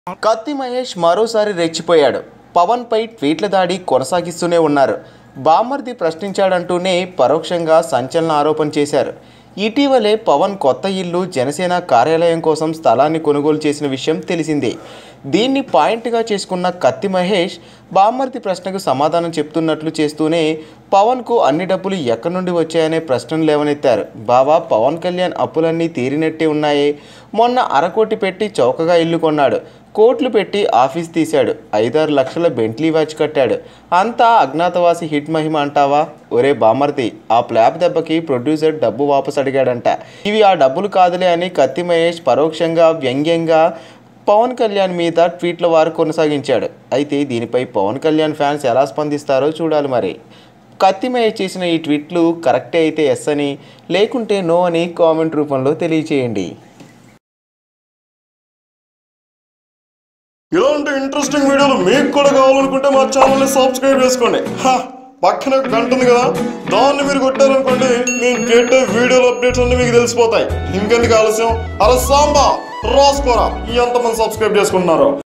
కత్తి మహేష్ మరోసారి రెచ్చిపోయాడు పవన్ పై ట్వీట్ల దాడి కొనసాగిస్తూనే ఉన్నారు బామర్ది ప్రశ్నించాడంటూనే పరోక్షంగా సంచలన ఆరోపణ చేశారు ఇటీవలే పవన్ కొత్త ఇల్లు జనసేన కార్యాలయం కోసం స్థలాన్ని కొనుగోలు చేసిన విషయం తెలిసిందే దీన్ని పాయింట్గా చేసుకున్న కత్తి మహేష్ బామ్మర్ది ప్రశ్నకు సమాధానం చెప్తున్నట్లు చేస్తూనే పవన్కు అన్ని డబ్బులు ఎక్కడి నుండి వచ్చాయనే ప్రశ్నలు లేవనెత్తారు బావా పవన్ కళ్యాణ్ అప్పులన్నీ తీరినట్టే ఉన్నాయే మొన్న అరకోటి పెట్టి చౌకగా ఇల్లు కొన్నాడు కోట్లు పెట్టి ఆఫీస్ తీశాడు ఐదారు లక్షల బెంట్లీ వాచ్ కట్టాడు అంతా అజ్ఞాతవాసి హిట్ మహిమ అంటావా ఒరే బామర్ది ఆ ప్లాప్ దెబ్బకి ప్రొడ్యూసర్ డబ్బు వాపస్ అడిగాడంట ఇవి ఆ డబ్బులు కాదులే అని కత్తి మహేష్ పరోక్షంగా వ్యంగ్యంగా పవన్ కళ్యాణ్ మీద ట్వీట్ల వారు కొనసాగించాడు అయితే దీనిపై పవన్ కళ్యాణ్ ఫ్యాన్స్ ఎలా స్పందిస్తారో చూడాలి మరి కత్తి మహేష్ చేసిన ఈ ట్వీట్లు కరెక్టే అయితే ఎస్ అని లేకుంటే నో అని కామెంట్ రూపంలో తెలియచేయండి ఇలాంటి ఇంట్రెస్టింగ్ వీడియోలు మీకు కూడా కావాలనుకుంటే మా ఛానల్ని సబ్స్క్రైబ్ చేసుకోండి హా, పక్కన ఒక గంట ఉంది కదా దాన్ని మీరు కొట్టారనుకోండి నేను పెట్టే వీడియోల అప్డేట్స్ అన్ని మీకు తెలిసిపోతాయి ఇంకెందుకు ఆలస్యం అలా సాంబా రాసుకోరా ఎంతమంది సబ్స్క్రైబ్ చేసుకుంటున్నారో